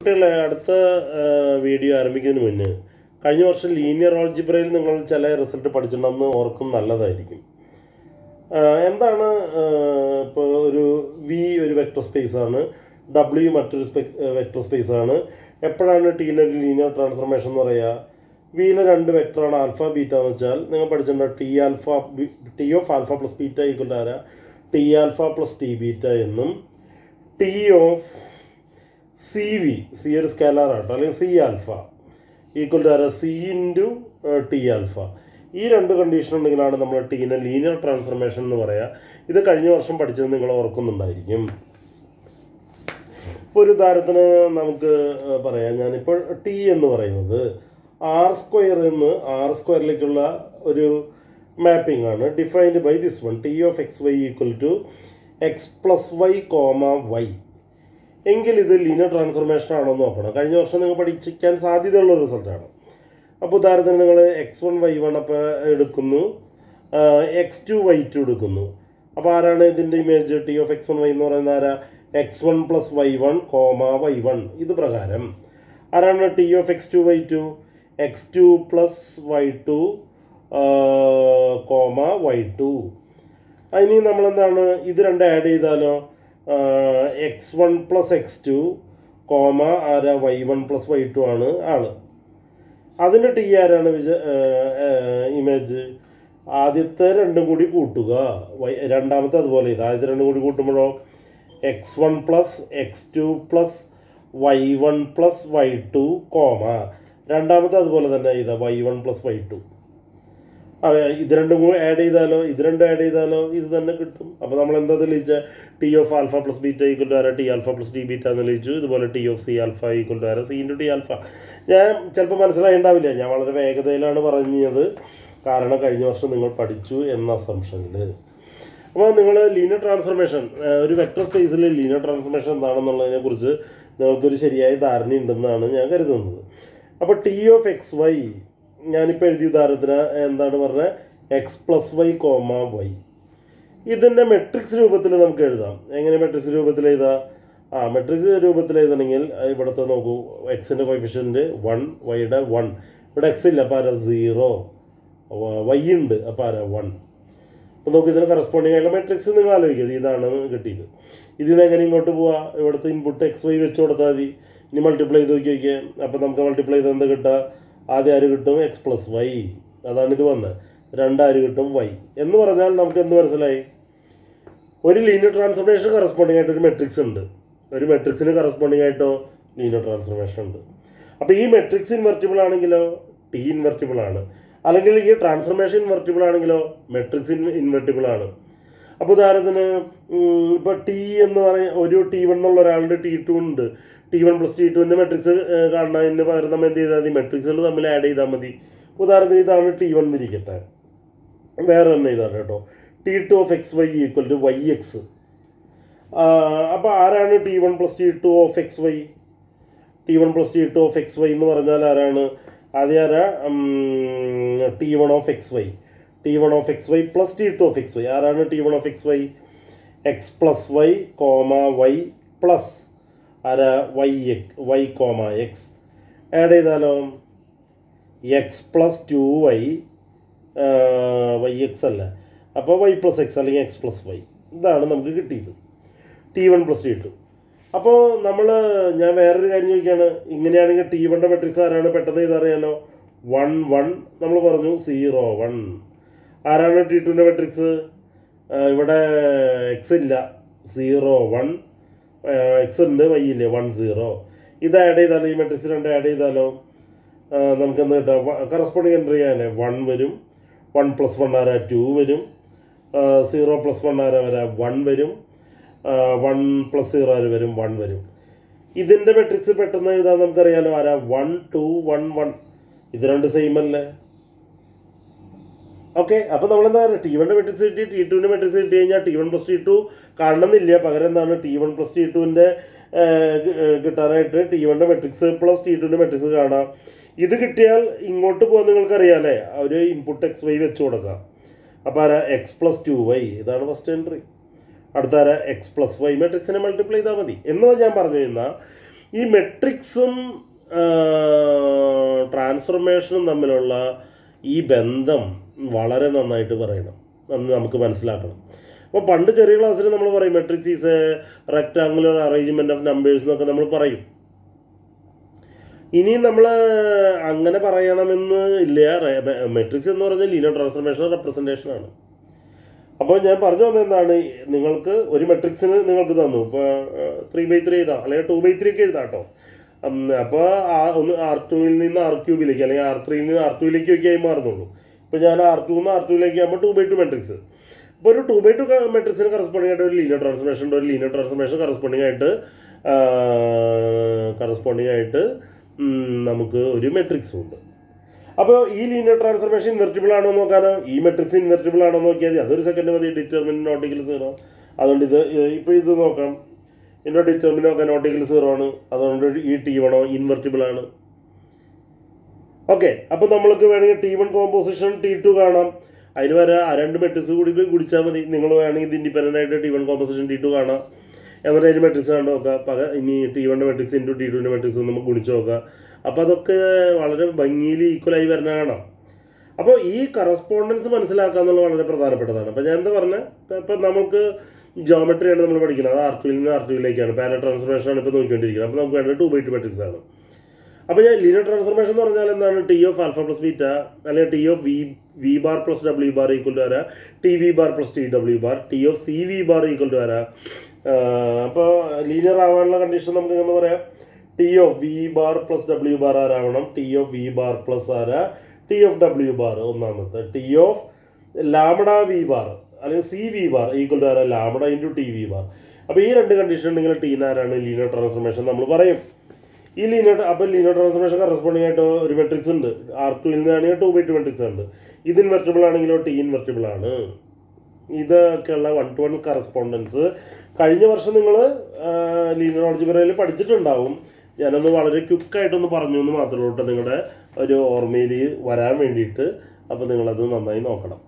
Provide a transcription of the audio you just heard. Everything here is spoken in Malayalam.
കുട്ടികളെ അടുത്ത വീഡിയോ ആരംഭിക്കുന്നതിന് മുന്നേ കഴിഞ്ഞ വർഷം ലീനിയർ ഓൾജിബ്രയിൽ നിങ്ങൾ ചില റിസൾട്ട് പഠിച്ചിട്ടുണ്ടെന്ന് ഓർക്കും നല്ലതായിരിക്കും ആ, എന്താണ് ഇപ്പോൾ ഒരു വി ഒരു വെക്ടർ സ്പേസ് ആണ് ഡബ്ല്യു മറ്റൊരു വെക്ടർ സ്പേസ് ആണ് എപ്പോഴാണ് ടീൻ്റെ ഒരു ലീനിയർ ട്രാൻസ്ഫർമേഷൻ എന്ന് പറയുക വിയിലെ രണ്ട് വെക്ടറാണ് ആൽഫ ബീറ്റ എന്ന് വെച്ചാൽ നിങ്ങൾ പഠിച്ചിട്ടുണ്ട് T alpha T of alpha plus beta equal to ആരാ T alpha plus T beta എന്നും T of C V C ഒരു സ്കാലാർ ആട്ടോ അല്ലെങ്കിൽ സി ആൽഫ ഈക്വൽ ടു ആരാ സി ഇൻറ്റു ടി ആൽഫ ഈ രണ്ട് കണ്ടീഷൻ ഉണ്ടെങ്കിലാണ് നമ്മൾ ടീനെ ലീനിയർ ട്രാൻസ്ഫർമേഷൻ എന്ന് പറയാം ഇത് കഴിഞ്ഞ വർഷം പഠിച്ചത് നിങ്ങൾ ഓർക്കുന്നുണ്ടായിരിക്കും ഇപ്പോൾ ഒരു ഉദാഹരണത്തിന് നമുക്ക് ആ, പറയാം ഞാനിപ്പോൾ ടി എന്ന് പറയുന്നത് ആർ സ്ക്വയർ എന്ന് ആർ സ്ക്വയറിലേക്കുള്ള ഒരു മാപ്പിംഗ് ആണ് defined by this one T of X Y equal to X plus Y comma Y എങ്കിൽ ഇത് ലീനിയർ ട്രാൻസ്ഫർമേഷൻ ആണോ എന്ന് നോക്കണം കഴിഞ്ഞ വർഷം നിങ്ങൾ പഠിക്കാൻ സാധ്യതയുള്ള റിസൾട്ടാണ് അപ്പോൾ ഉദാഹരണത്തിന് നിങ്ങൾ എക്സ് വൺ വൈ വൺ അപ്പോൾ എടുക്കുന്നു എക്സ് ടു വൈ ടു എടുക്കുന്നു അപ്പോൾ ആരാണ് ഇതിൻ്റെ image T of X one Y എന്ന് പറയുന്നത് ആരാ X one plus Y one comma Y one ഇത് പ്രകാരം ആരാണ് T of X two Y two X two plus Y two comma Y two ഇനി നമ്മളെന്താണ് ഇത് രണ്ട് ആഡ് ചെയ്താലോ X one plus X two comma ആരാ Y one plus Y two ആണ് ആള് അതിൻ്റെ ടി ആരാണ് വിജ ഇമേജ് ആദ്യത്തെ രണ്ടും കൂടി കൂട്ടുക വൈ രണ്ടാമത്തെ അതുപോലെ ഇത് ആദ്യത്തെ രണ്ടും കൂടി കൂട്ടുമ്പോഴോ X one plus X two plus Y one plus Y two comma രണ്ടാമത്തെ അതുപോലെ തന്നെ ഇതാ Y one plus Y two ഇത് രണ്ടും കൂടി ആഡ് ചെയ്താലോ ഇത് രണ്ടും ആഡ് ചെയ്താലോ ഇത് തന്നെ കിട്ടും അപ്പോൾ നമ്മൾ എന്താ തെളിയിച്ച T of alpha plus beta equal to ആര T alpha plus T beta എന്ന് തെളിയിച്ചു ഇതുപോലെ T of C alpha equal to ആര സി ഇൻറ്റു ടി ആൽഫ ഞാൻ ചിലപ്പോൾ മനസ്സിലായിണ്ടാവില്ല ഞാൻ വളരെ വേഗതയിലാണ് പറഞ്ഞത് കാരണം കഴിഞ്ഞ വർഷം നിങ്ങൾ പഠിച്ചു എന്ന അസംഷനിൽ അപ്പോൾ നിങ്ങൾ ലീനിയർ ട്രാൻസ്ഫർമേഷൻ ഒരു വെക്ടർ സ്പേസിൽ ലീനിയർ ട്രാൻസ്ഫർമേഷൻ എന്താണെന്നുള്ളതിനെ കുറിച്ച് നിങ്ങൾക്കൊരു ശരിയായ ധാരണയുണ്ടെന്നാണ് ഞാൻ കരുതുന്നത് അപ്പോൾ ടി ഓഫ് എക്സ് വൈ ഞാനിപ്പോൾ എഴുതിയ ഉദാഹരണത്തിന് എന്താണ് പറഞ്ഞത് X plus Y comma Y ഇതിൻ്റെ മെട്രിക്സ് രൂപത്തിൽ നമുക്ക് എഴുതാം എങ്ങനെ മെട്രിക്സ് രൂപത്തിൽ എഴുതാം ആ മെട്രിക്സ് രൂപത്തിൽ എഴുതണമെങ്കിൽ ഇവിടുത്തെ നോക്കൂ എക്സിൻ്റെ കോഫിഷ്യൻ്റ് വൺ വൈയുടെ വൺ ഇവിടെ എക്സ് ഇല്ല അപ്പോൾ ആരാ സീറോ വൈ ഉണ്ട് അപ്പോൾ ആരാ വൺ അപ്പോൾ നമുക്ക് ഇതിന് കറസ്പോണ്ടിങ് ആയിട്ടുള്ള മെട്രിക്സ് നിങ്ങൾ ആലോചിക്കുക ഇതാണ് കിട്ടിയത് ഇതിന് എങ്ങനെ ഇങ്ങോട്ട് പോവാ ഇവിടുത്തെ ഇൻപുട്ട് എക്സ് വൈ വെച്ച് കൊടുത്താൽ മതി ഇനി മൾട്ടിപ്ലൈ ചെയ്ത് നോക്കി നോക്കിയേ അപ്പോൾ നമുക്ക് മൾട്ടിപ്ലൈ ചെയ്ത് എന്താ കിട്ടുക ആദ്യം ആര് കിട്ടും എക്സ് പ്ലസ് വൈ അതാണ് ഇത് വന്നത് രണ്ടാര് കിട്ടും വൈ എന്ന് പറഞ്ഞാൽ നമുക്ക് എന്ത് മനസ്സിലായി ഒരു ലീനിയർ ട്രാൻസ്ഫർമേഷൻ കറസ്പോണ്ടിങ് ആയിട്ട് ഒരു മെട്രിക്സ് ഉണ്ട് ഒരു മെട്രിക്സിന് കറസ്പോണ്ടിങ് ആയിട്ടോ ലീനിയർ ട്രാൻസ്ഫർമേഷൻ ഉണ്ട് അപ്പോൾ ഈ മെട്രിക്സ് ഇൻവെർട്ടിബിൾ ആണെങ്കിലോ ടി ഇൻവെർട്ടിബിൾ ആണ് അല്ലെങ്കിൽ ഈ ട്രാൻസ്ഫർമേഷൻ ഇൻവെർട്ടിബിൾ ആണെങ്കിലോ മെട്രിക്സ് ഇൻവെർട്ടിബിൾ ആണ് അപ്പോൾ ഉദാഹരണത്തിന് ഇപ്പോൾ ടി എന്ന് പറയ ഒരു ടി വൺ എന്നുള്ള ഒരാളുടെ ടി ടു ഉണ്ട് ടി വൺ പ്ലസ് ടി ടുവിൻ്റെ മെട്രിക്സ് കാണുന്നതിന് പകരം നമ്മൾ എന്ത് ചെയ്താൽ മതി മെട്രിക്സുകൾ തമ്മിൽ ആഡ് ചെയ്താൽ മതി ഉദാഹരണത്തിന് ഇതാണ് ടി വൺ എന്നിരിക്കട്ടെ വേറെ തന്നെ ഇതാണ് കേട്ടോ T two of X Y equal to Y X അപ്പോൾ ആരാണ് T one plus T two of X Y T one plus T two of X Y എന്ന് പറഞ്ഞാൽ ആരാണ് ആദ്യം ആരാ T one of X Y T one of X Y plus T two of X Y ആരാണ് T one of X Y X plus Y comma Y plus ആരാ Y X Y comma X add ചെയ്താലോ X plus two Y Y X അല്ല അപ്പോൾ വൈ പ്ലസ് എക്സ് അല്ലെങ്കിൽ എക്സ് പ്ലസ് വൈ ഇതാണ് നമുക്ക് കിട്ടിയത് T one plus T two അപ്പോൾ നമ്മൾ ഞാൻ വേറൊരു കാര്യം ചോദിക്കുകയാണ് ഇങ്ങനെയാണെങ്കിൽ ടി വണ്ടെ മെട്രിക്സ് ആരാണ് പെട്ടെന്ന് ഇതറിയാലോ വൺ വൺ നമ്മൾ പറഞ്ഞു സീറോ വൺ ആരാണ് ടി ടുവിൻ്റെ മെട്രിക്സ് ഇവിടെ എക്സ് ഇല്ല സീറോ വൺ എക്സ് ഉണ്ട് വൈ ഇല്ലേ വൺ സീറോ ഇത് ആഡ് ചെയ്താലോ ഈ മെട്രിക്സ് രണ്ട് ആഡ് ചെയ്താലോ ആ, നമുക്ക് എന്ത് കിട്ടാം കറസ്പോണ്ടിങ് എൻട്രി ചെയ്യാനേ വൺ വരും വൺ പ്ലസ് വൺ ആരാ ടു വരും സീറോ പ്ലസ് വൺ ആരാ വരാ വൺ വരും വൺ പ്ലസ് സീറോ ആര് വരും വൺ വരും ഇതിൻ്റെ മെട്രിക്സ് പെട്ടെന്ന് എഴുതാൻ നമുക്കറിയാലോ ആരാ വൺ ടു വൺ വൺ ഇത് രണ്ട് സെയിം അല്ലേ ഓക്കെ അപ്പോൾ നമ്മൾ എന്താ പറയുക ടി വണ്ണിൻ്റെ മെട്രിക്സ് കിട്ടി ടി ടുവിൻ്റെ മെട്രിക്സ് കിട്ടി കഴിഞ്ഞാൽ T one plus T two കാണണമെന്നില്ല പകരം എന്താണ് ടി വൺ പ്ലസ് ടി ടുവിൻ്റെ കിട്ടാനായിട്ട് ടി വണ്ണിൻ്റെ മെട്രിക്സ് പ്ലസ് ടി ടുവിൻ്റെ മെട്രിക്സ് കാണാം ഇത് കിട്ടിയാൽ ഇങ്ങോട്ട് പോകാൻ നിങ്ങൾക്കറിയാമല്ലേ ഒരു ഇൻപുട്ട് എക്സ് വൈ വെച്ച് കൊടുക്കാം അപ്പോൾ ആരാ എക്സ് പ്ലസ് ടു വൈ ഇതാണ് ഫസ്റ്റ് എൻട്രി അടുത്ത ആരാ എക്സ് പ്ലസ് വൈ മെട്രിക്സിനെ മൾട്ടിപ്ലൈ ചെയ്താൽ മതി എന്ന് ഞാൻ പറഞ്ഞു കഴിഞ്ഞാൽ ഈ മെട്രിക്സും ട്രാൻസ്ഫർമേഷനും തമ്മിലുള്ള ഈ ബന്ധം വളരെ നന്നായിട്ട് പറയണം നന്ന് നമുക്ക് മനസ്സിലാക്കണം അപ്പോൾ പണ്ട് ചെറിയ ക്ലാസ്സിൽ നമ്മൾ പറയും matrix is a rectangular arrangement of numbers എന്നൊക്കെ നമ്മൾ പറയും ഇനി നമ്മൾ അങ്ങനെ പറയണമെന്ന് ഇല്ല മെട്രിക്സ് എന്ന് പറഞ്ഞാൽ ലീനിയർ ട്രാൻസ്ഫർമേഷൻ റെപ്രസെൻറ്റേഷൻ ആണ് അപ്പോൾ ഞാൻ പറഞ്ഞു വന്നത് എന്താണ് നിങ്ങൾക്ക് ഒരു മെട്രിക്സിന് നിങ്ങൾക്ക് തന്നു ഇപ്പോൾ ത്രീ ബൈ ത്രീ എഴുതാം അല്ലെങ്കിൽ ടു ബൈ ത്രീ ഒക്കെ എഴുതാം കേട്ടോ അപ്പോൾ ഒന്ന് ആർ ടുവിൽ നിന്ന് ആർ ക്യൂബിലേക്ക് അല്ലെങ്കിൽ ആർ ത്രീയിൽ നിന്ന് ആർ ടുവിലേക്ക് ഒക്കെ ആയി മാറുന്നുള്ളൂ ഇപ്പോൾ ഞാൻ ആർ ടു നിന്ന് ആർ ടുവിലേക്ക് ആകുമ്പോൾ ടു ബൈ ടു മെട്രിക്സ് ഇപ്പോൾ ഒരു ടു ബൈ ടു മെട്രിക്സിന് കറസ്പോണ്ടിങ് ആയിട്ട് ഒരു ലീനിയർ ട്രാൻസ്ഫർമേഷൻ ഒരു ലീനിയർ ട്രാൻസ്ഫർമേഷൻ കറസ്പോണ്ടിങ് ആയിട്ട് കറസ്പോണ്ടിങ് ആയിട്ട് ഉം, നമുക്ക് ഒരു മെട്രിക്സും ഉണ്ട് അപ്പോൾ ഈ ലീനിയർ ട്രാൻസ്ഫർമേഷൻ ഇൻവെർട്ടിബിൾ ആണോ എന്ന് നോക്കാനോ ഈ മെട്രിക്സ് ഇൻവെർട്ടിബിൾ ആണോ എന്ന് നോക്കിയാൽ മതി അതൊരു സെക്കൻഡ് മതി ഡിറ്റർമിൻ നോട്ടിക്കൽ സീറോ അതുകൊണ്ട് ഇത് ഇപ്പോൾ ഇത് നോക്കാം ഇതിൻ്റെ ഡിറ്റർമിൻ നോക്കാം നോട്ടിക്കൽ സീറോ ആണ് അതുകൊണ്ട് ഈ ടി വണോ ഇൻവെർട്ടിബിൾ ആണ് ഓക്കെ അപ്പോൾ നമ്മൾക്ക് വേണമെങ്കിൽ T one composition T two കാണാം അതിന് വരെ ആ രണ്ട് മെട്രിക്സ് കൂടി കുടിച്ചാൽ മതി നിങ്ങൾ വേണമെങ്കിൽ ഇത് ഇൻഡിപെൻഡൻ്റ് ആയിട്ട് T one composition T two കാണാം എന്നിട്ട് അതിന് മെട്രിക്സ് കണ്ടു നോക്കാം പക ഇനി ടി വണ്ണിൻ്റെ മെട്രിക്സ് ഇൻറ്റു ടി ടുവിൻ്റെ മെട്രിക്സ് നമുക്ക് ഗുണിച്ച് നോക്കാം അപ്പോൾ അതൊക്കെ വളരെ ഭംഗിയിൽ ഈക്വലായി വരുന്ന കാണാം അപ്പോൾ ഈ കറസ്പോണ്ടൻസ് മനസ്സിലാക്കുക എന്നുള്ളത് വളരെ പ്രധാനപ്പെട്ടതാണ് അപ്പോൾ ഞാൻ എന്താ പറഞ്ഞത് ഇപ്പം നമുക്ക് ജോമെട്രിയാണ് നമ്മൾ പഠിക്കുന്നത് അത് ആർ ടുവിൽ നിന്ന് ആർ ടുവിലേക്കാണ് പാര ട്രാൻസ്ഫർമേഷൻ ആണ് ഇപ്പോൾ നോക്കിക്കൊണ്ടിരിക്കുന്നത് അപ്പോൾ നമുക്ക് വേണ്ടത് ടു ബൈ ടു മെട്രിക്സ് ആണ് അപ്പോൾ ഞാൻ ലീനിയർ ട്രാൻസ്ഫർമേഷൻ എന്ന് പറഞ്ഞാൽ എന്താണ് T of alpha plus beta അല്ലെങ്കിൽ T of V V bar plus W bar equal to വരാ T V bar plus T W bar T of C V bar equal to വരാ അപ്പോൾ ലീനിയർ ആവാനുള്ള കണ്ടീഷൻ നമുക്ക് എന്ന് പറയാം T of V bar plus W bar ആരാവണം T of V bar plus ആരാ ടി ഓഫ് ഡബ്ല്യു ബാർ ഒന്നാമത്തെ T of lambda V bar അല്ലെങ്കിൽ C V bar equal to ആരാ lambda into T V bar അപ്പോൾ ഈ രണ്ട് കണ്ടീഷൻ ഉണ്ടെങ്കിൽ ടീനാരാണ് ലീനിയർ ട്രാൻസ്ഫർമേഷൻ നമ്മൾ പറയും ഈ ലീനിയർ അപ്പോൾ ലീനിയർ ട്രാൻസ്ഫർമേഷൻ കറസ്പോണ്ടിങ് ആയിട്ട് ഒരു മെട്രിക്സ് ഉണ്ട് ആർ ടുവിൽ നിന്നാണെങ്കിൽ ടു ബൈ ടു മെട്രിക്സ് ഉണ്ട് ഇത് ഇൻവെർട്ടിബിൾ ആണെങ്കിലോ ടി ഇൻവെർട്ടിബിൾ ആണ് ഇതൊക്കെയുള്ള വൺ ടു വൺ കറസ്പോണ്ടൻസ് കഴിഞ്ഞ വർഷം നിങ്ങൾ ലീനിയർ ഓൾജിബ്രയിൽ പഠിച്ചിട്ടുണ്ടാവും ഞാനൊന്ന് വളരെ ക്വിക്കായിട്ടൊന്ന് പറഞ്ഞു എന്ന് മാത്രമേ ഉള്ളൂ കേട്ടോ നിങ്ങളുടെ ഒരു ഓർമ്മയിൽ വരാൻ വേണ്ടിയിട്ട് അപ്പോൾ നിങ്ങളത് നന്നായി നോക്കണം